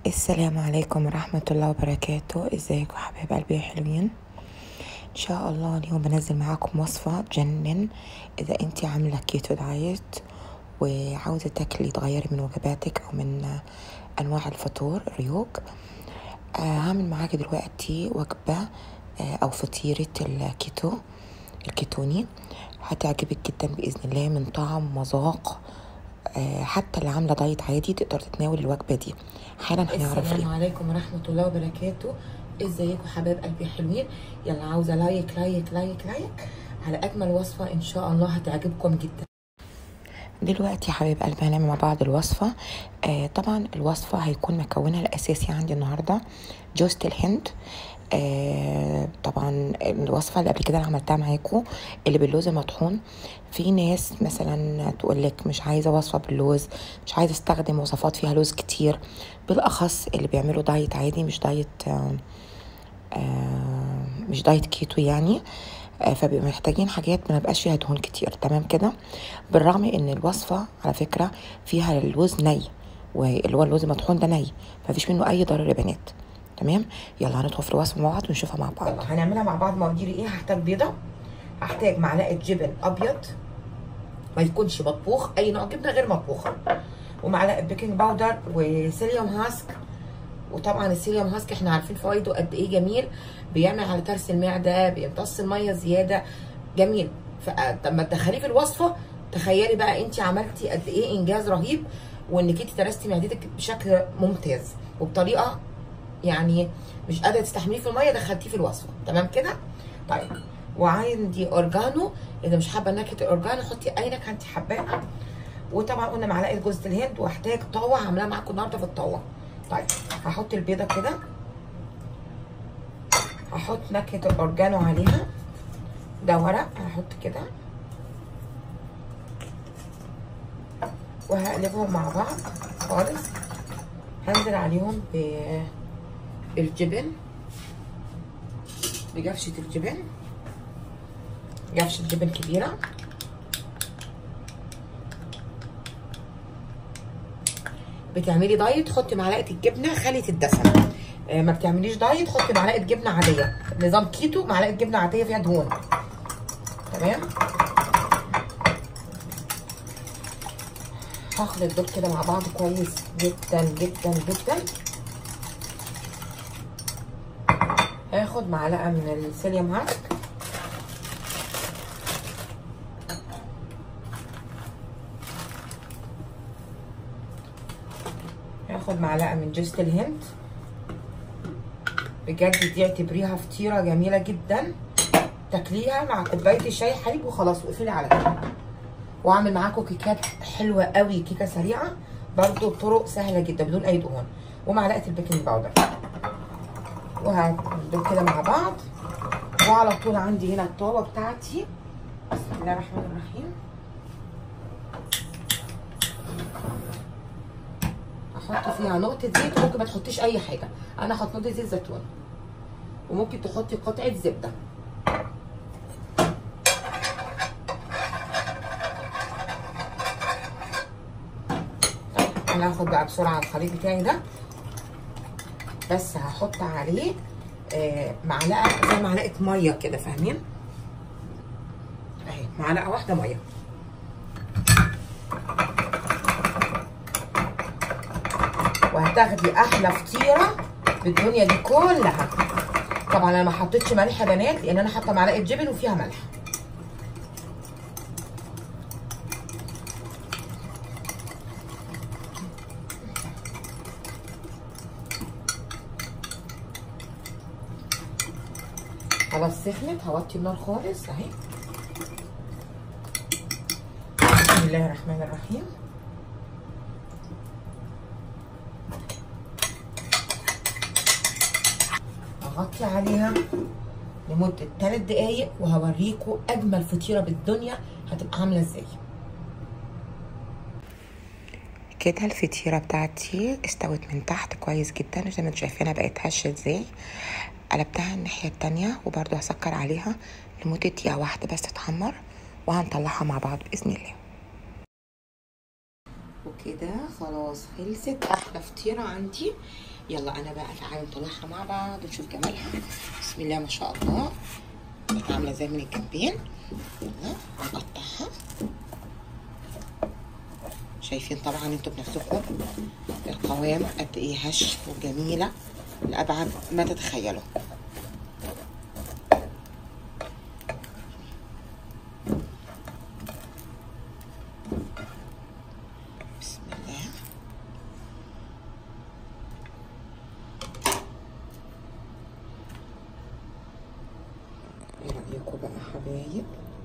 السلام عليكم ورحمة الله وبركاته ازيكم حبايب قلبي يا حلوين ان شاء الله اليوم بنزل معاكم وصفة تجنن اذا انت عاملة كيتو دايت وعاوزة تاكلي تغيري من وجباتك او من انواع الفطور الريوق آه هعمل معاكي دلوقتي وجبة آه او فطيرة الكيتو الكيتوني هتعجبك جدا باذن الله من طعم مذاق آه، حتى اللي عامله دايت عادي تقدر تتناول الوجبه دي حالا هنعرف السلام ليه عليكم ورحمة الله وبركاته ازيكم حبايب قلبي حلوين يلا عاوزة لايك لايك لايك لايك على أجمل وصفة إن شاء الله هتعجبكم جدا دلوقتي يا حبايب قلبي هنعمل مع بعض الوصفه آه طبعا الوصفه هيكون مكونها الاساسي عندي النهارده جوزة الهند آه طبعا الوصفه اللي قبل كده انا عملتها معاكم اللي باللوز المطحون في ناس مثلا تقول لك مش عايزه وصفه باللوز مش عايزه استخدم وصفات فيها لوز كتير بالاخص اللي بيعملوا دايت عادي مش دايت آه آه مش دايت كيتو يعني آه فبيبقوا محتاجين حاجات ما يبقاش فيها دهون كتير تمام كده بالرغم ان الوصفه على فكره فيها اللوز ني واللي هو اللوز المطحون ده ني مفيش منه اي ضرر يا بنات تمام يلا هندخل في الوصفه مع بعض ونشوفها مع بعض يلا هنعملها مع بعض مقادير ايه هحتاج بيضة هحتاج معلقة جبن أبيض ما يكونش مطبوخ أي نوع جبنة غير مطبوخة ومعلقة بيكنج باودر وسيليوم هاسك وطبعا السيليوم هاسك احنا عارفين فوائده قد ايه جميل بيعمل على ترس المعده بيمتص الميه زياده جميل فلما تدخليه في الوصفه تخيلي بقى انت عملتي قد ايه انجاز رهيب وانك انت ترستي معدتك بشكل ممتاز وبطريقه يعني مش قادره تستحمليه في الميه دخلتيه في الوصفه تمام كده طيب وعندي اورجانو اذا مش حابه نكهه الاورجانو حطي اي نكهه انت حباها وطبعا قلنا معلقه جوز الهند واحتاج طاوه هعملها معاكم النهارده في الطاوه طيب هحط البيضه كده هحط نكهه الاورجانو عليها ده ورق هحط كده وهقلبهم مع بعض خالص هنزل عليهم بالجبن بجفشة الجبن جفشة جبن كبيرة بتعملي دايت حطي معلقه الجبنه خاليه الدسم آه ما بتعمليش دايت حطي معلقه جبنه عاديه نظام كيتو معلقه جبنه عاديه فيها دهون تمام هخلط دول كده مع بعض كويس جدا جدا جدا هاخد معلقه من السيليوم هاسك هاخد معلقه من جوزة الهند بجد دي اعتبريها فطيره جميله جدا تاكليها مع كوبايه الشاي حليب وخلاص واقفلي على كده واعمل معاكم كيكات حلوه قوي كيكه سريعه برضو بطرق سهله جدا بدون اي دهون ومعلقه البيكنج باودر وهدول كده مع بعض وعلى طول عندي هنا الطاوه بتاعتي بسم الله الرحمن الرحيم احط فيها نقطه زيت ممكن ما تحطيش اي حاجه انا هحط نقطه زيت زيتون وممكن تحطي قطعه زبده انا هاخد بقى بسرعه الخليط بتاعي ده بس هحط عليه آه معلقه زي معلقه ميه كده فاهمين اهي معلقه واحده ميه وهتاخدي احلى فطيره في الدنيا دي كلها طبعا انا ما حطيتش ملح يا بنات لان انا حاطه معلقه جبن وفيها ملح خلاص سخنت هوطي النار خالص اهي بسم الله الرحمن الرحيم هغطي عليها لمدة 3 دقايق وهوريكم أجمل فطيرة بالدنيا هتبقى عاملة ازاي كده الفطيرة بتاعتي استوت من تحت كويس جدا زي ما انتوا شايفينها بقت هشة ازاي قلبتها الناحية التانية وبرضو هسكر عليها لمدة دقيقة واحدة بس تتحمر وهنطلعها مع بعض بإذن الله وكده خلاص خلصت احلى فطيره عندي يلا انا بقى تعالوا نطلعها مع بعض ونشوف جمالها بسم الله ما شاء الله بقت عامله ازاي من الجنبين يلا نقطعها شايفين طبعا انتوا بنفسكم القوام قد ايه هش وجميله لابعد ما تتخيلوا بسم الله ايه رايكم بقى حبايب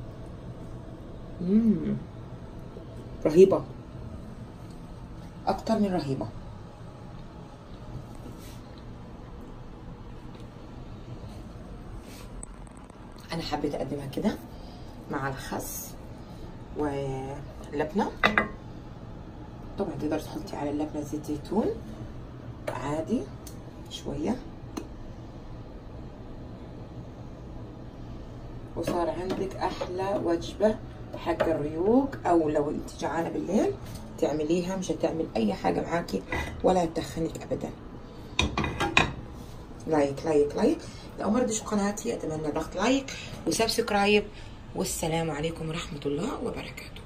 مم. رهيبه اكتر من رهيبه انا حبيت اقدمها كده مع الخس ولبنه طبعا تقدر تحطي على اللبنه زيت زيتون عادي شويه وصار عندك احلى وجبه حق الريوق او لو انت جعانه بالليل تعمليها مش هتعمل اي حاجه معاكي ولا تدخنك ابدا لايك لايك لايك لو ما ردش قناتي اتمنى ضغط لايك وسبسكرايب والسلام عليكم ورحمه الله وبركاته